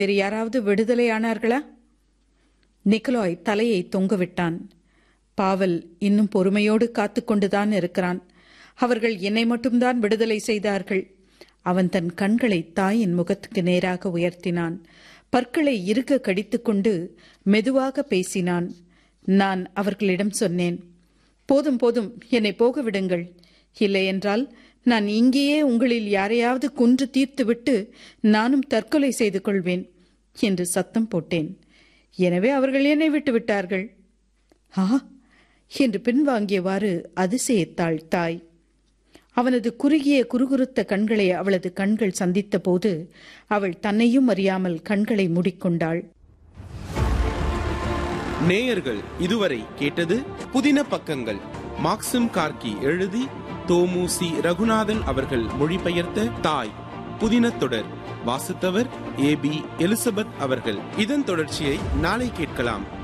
வேறு யாராவது விடுதலை ஆனார்களா நிக்கலாய் தலையை தொங்கவிட்டான் பாவல் இன்னும் பொறுமையோடு காத்துக்கொண்டுதான் இருக்கிறான் அவர்கள் என்னை மட்டும்தான் விடுதலை செய்தார்கள் அவன் தன் கண்களை தாயின் முகத்துக்கு நேராக உயர்த்தினான் பற்களை இறுக கடித்துக்கொண்டு மெதுவாக பேசினான் நான் அவர்களிடம் சொன்னேன் போதும் போதும் என்னை போக விடுங்கள் இல்லையென்றால் நான் இங்கேயே உங்களில் யாரையாவது கொன்று தீர்த்துவிட்டு நானும் தற்கொலை செய்து கொள்வேன் என்று சத்தம் போட்டேன் எனவே அவர்கள் என்னை விட்டு விட்டார்கள் ஆ என்று பின்வாங்கியவாறு அதிசயித்தாள் தாய் அவனது குறுகிய குறுகுறுத்த கண்களை அவளது கண்கள் சந்தித்த போது அவள் தன்னையும் அறியாமல் கண்களை மூடிக்கொண்டாள் நேயர்கள் இதுவரை கேட்டது புதின பக்கங்கள் மாக்சிம் கார்கி எழுதி தோமு சி ரகுநாதன் அவர்கள் மொழிபெயர்த்த தாய் புதின தொடர் வாசித்தவர் ஏ பி எலிசபெத் அவர்கள் இதன் தொடர்ச்சியை நாளை கேட்கலாம்